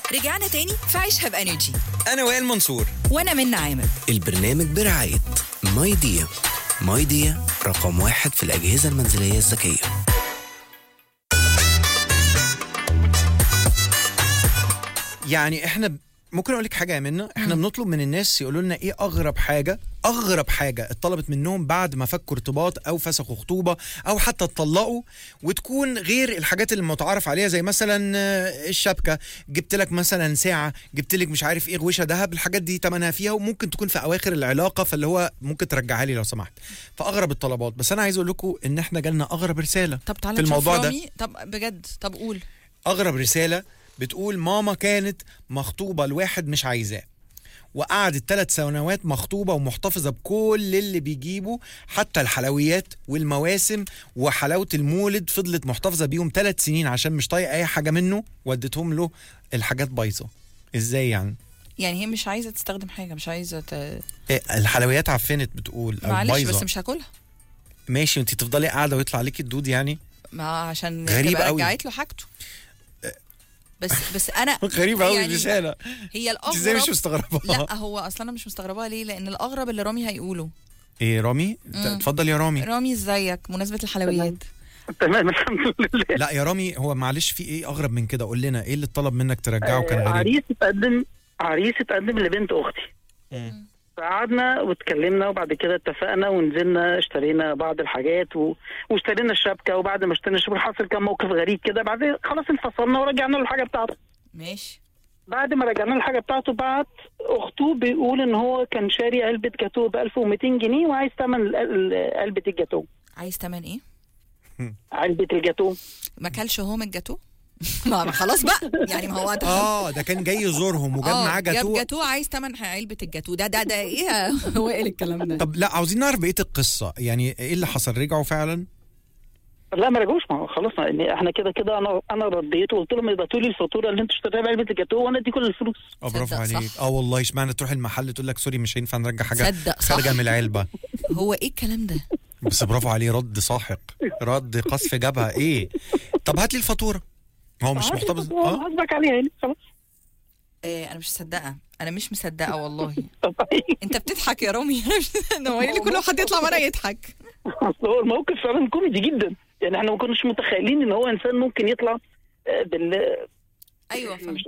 رجعنا تاني في عيشها بانرجي انا وائل منصور وانا من عامر البرنامج برعاية ماي ديا ماي ديا رقم واحد في الأجهزة المنزلية الذكية يعني احنا ب- ممكن اقول لك حاجه يا منى احنا بنطلب من الناس يقولوا لنا ايه اغرب حاجه اغرب حاجه اتطلبت منهم بعد ما فكوا ارتباط او فسخوا خطوبه او حتى اتطلقوا وتكون غير الحاجات اللي متعارف عليها زي مثلا آه، الشبكه جبت لك مثلا ساعه جبت لك مش عارف ايه غوشه ذهب الحاجات دي تمنها فيها وممكن تكون في اواخر العلاقه فاللي هو ممكن ترجعها لي لو سمحت فاغرب الطلبات بس انا عايز اقول لكم ان احنا جالنا اغرب رساله طب تعالى في نشوف الموضوع ده رامي طب بجد طب قول اغرب رساله بتقول ماما كانت مخطوبه لواحد مش عايزاه وقعدت ثلاث سنوات مخطوبه ومحتفظه بكل اللي بيجيبه حتى الحلويات والمواسم وحلاوه المولد فضلت محتفظه بيهم ثلاث سنين عشان مش طايقه اي حاجه منه وديتهم له الحاجات بايظه ازاي يعني يعني هي مش عايزه تستخدم حاجه مش عايزه ت... إيه الحلويات عفنت بتقول او معلش بايظه بس مش هاكلها ماشي انت تفضلي قاعده ويطلع عليكي الدود يعني ما عشان غريب تبقى قوي. رجعت له حاجته بس بس انا غريبه قوي يعني الرساله هي انت ازاي مش الاغرب مستغربه لا هو اصلا انا مش مستغرباها ليه لان الاغرب اللي رامي هيقوله ايه رامي ت- مم. اتفضل يا رامي رامي ازيك مناسبه الحلويات تمام الحمد لله لا يا رامي هو معلش في ايه اغرب من كده قول لنا ايه اللي اتطلب منك ترجعه كان آه، غريب عريس اتقدم عريس اتقدم لبنت اختي مم. فقعدنا واتكلمنا وبعد كده اتفقنا ونزلنا اشترينا بعض الحاجات و... واشترينا الشبكه وبعد ما اشترينا الشبكه حصل كام موقف غريب كده بعد خلاص انفصلنا ورجعنا له الحاجه بتاعته ماشي بعد ما رجعنا له الحاجه بتاعته بعت اخته بيقول ان هو كان شاري علبه جاتوه ب 1200 جنيه وعايز ثمن ال- ال- علبه الجاتوه عايز تمن ايه علبه الجاتوه ما كلش هو من الجاتوه ما ما خلاص بقى يعني ما هو ده اه ده كان جاي يزورهم وجاب معاه جاب جاتوه جاتوه عايز تمن علبه الجاتوه ده ده ده ايه يا وائل الكلام ده طب لا عاوزين نعرف بقيه القصه يعني ايه اللي حصل رجعوا فعلا لا ما رجعوش ما هو خلاص ما احنا كده كده انا انا رديت وقلت لهم يبعتوا لي الفاتوره اللي انتوا اشتريتها بعلبه الجاتوه وانا ادي كل الفلوس اه برافو تصدق عليك صح. اه والله اشمعنى تروح المحل تقول لك سوري مش هينفع نرجع حاجه تصدق صح. خارجه من العلبه هو ايه الكلام ده بس برافو عليه رد ساحق رد قصف جبهه ايه طب هات لي الفاتوره هو مش محتفظ اه حاسبك عليها يعني خلاص آه انا مش مصدقه انا مش مصدقه والله طب انت بتضحك يا رامي انا مش انا لي كل واحد يطلع معانا يضحك اصل هو الموقف فعلا كوميدي جدا يعني احنا ما كناش متخيلين ان هو انسان ممكن يطلع آه، بال ايوه فهمت